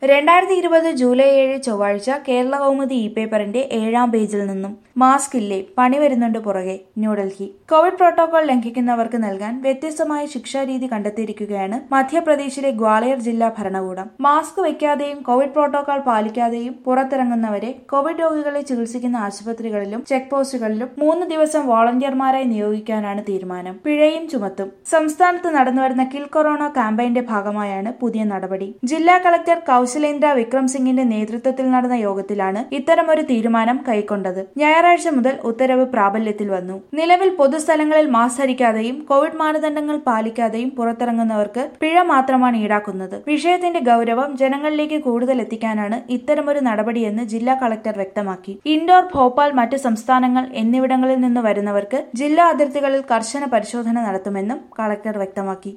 രണ്ടായിരത്തി ഇരുപത് ജൂലൈ ഏഴ് ചൊവ്വാഴ്ച കേരള കൗമുദി ഇ പേപ്പറിന്റെ ഏഴാം പേജിൽ നിന്നും മാസ്ക് ഇല്ലേ പണി വരുന്നുണ്ട് പുറകെ ന്യൂഡൽഹി കോവിഡ് പ്രോട്ടോകോൾ ലംഘിക്കുന്നവർക്ക് നൽകാൻ വ്യത്യസ്തമായ ശിക്ഷാരീതി കണ്ടെത്തിയിരിക്കുകയാണ് മധ്യപ്രദേശിലെ ഗ്വാളിയർ ജില്ലാ ഭരണകൂടം മാസ്ക് വയ്ക്കാതെയും കോവിഡ് പ്രോട്ടോകോൾ പാലിക്കാതെയും പുറത്തിറങ്ങുന്നവരെ കോവിഡ് രോഗികളെ ചികിത്സിക്കുന്ന ആശുപത്രികളിലും ചെക്ക് പോസ്റ്റുകളിലും മൂന്ന് ദിവസം വോളണ്ടിയർമാരായി നിയോഗിക്കാനാണ് തീരുമാനം പിഴയും ചുമത്തും സംസ്ഥാനത്ത് നടന്നുവരുന്ന കിൽ കൊറോണ ക്യാമ്പയിന്റെ ഭാഗമായാണ് പുതിയ നടപടി ജില്ലാ കളക്ടർ കൌശലേന്ദ്ര വിക്രം സിംഗിന്റെ നേതൃത്വത്തിൽ നടന്ന യോഗത്തിലാണ് ഇത്തരമൊരു തീരുമാനം കൈക്കൊണ്ടത് ഞായറാഴ്ച മുതൽ ഉത്തരവ് പ്രാബല്യത്തിൽ വന്നു നിലവിൽ പൊതുസ്ഥലങ്ങളിൽ മാസ്ക് ധരിക്കാതെയും കോവിഡ് മാനദണ്ഡങ്ങൾ പാലിക്കാതെയും പുറത്തിറങ്ങുന്നവർക്ക് പിഴ മാത്രമാണ് ഈടാക്കുന്നത് വിഷയത്തിന്റെ ഗൗരവം ജനങ്ങളിലേക്ക് കൂടുതൽ എത്തിക്കാനാണ് ഇത്തരമൊരു നടപടിയെന്ന് ജില്ലാ കളക്ടർ വ്യക്തമാക്കി ഇൻഡോർ ഭോപ്പാൽ മറ്റ് സംസ്ഥാനങ്ങൾ എന്നിവിടങ്ങളിൽ നിന്ന് വരുന്നവർക്ക് ജില്ലാ അതിർത്തികളിൽ കർശന പരിശോധന നടത്തുമെന്നും കളക്ടർ വ്യക്തമാക്കി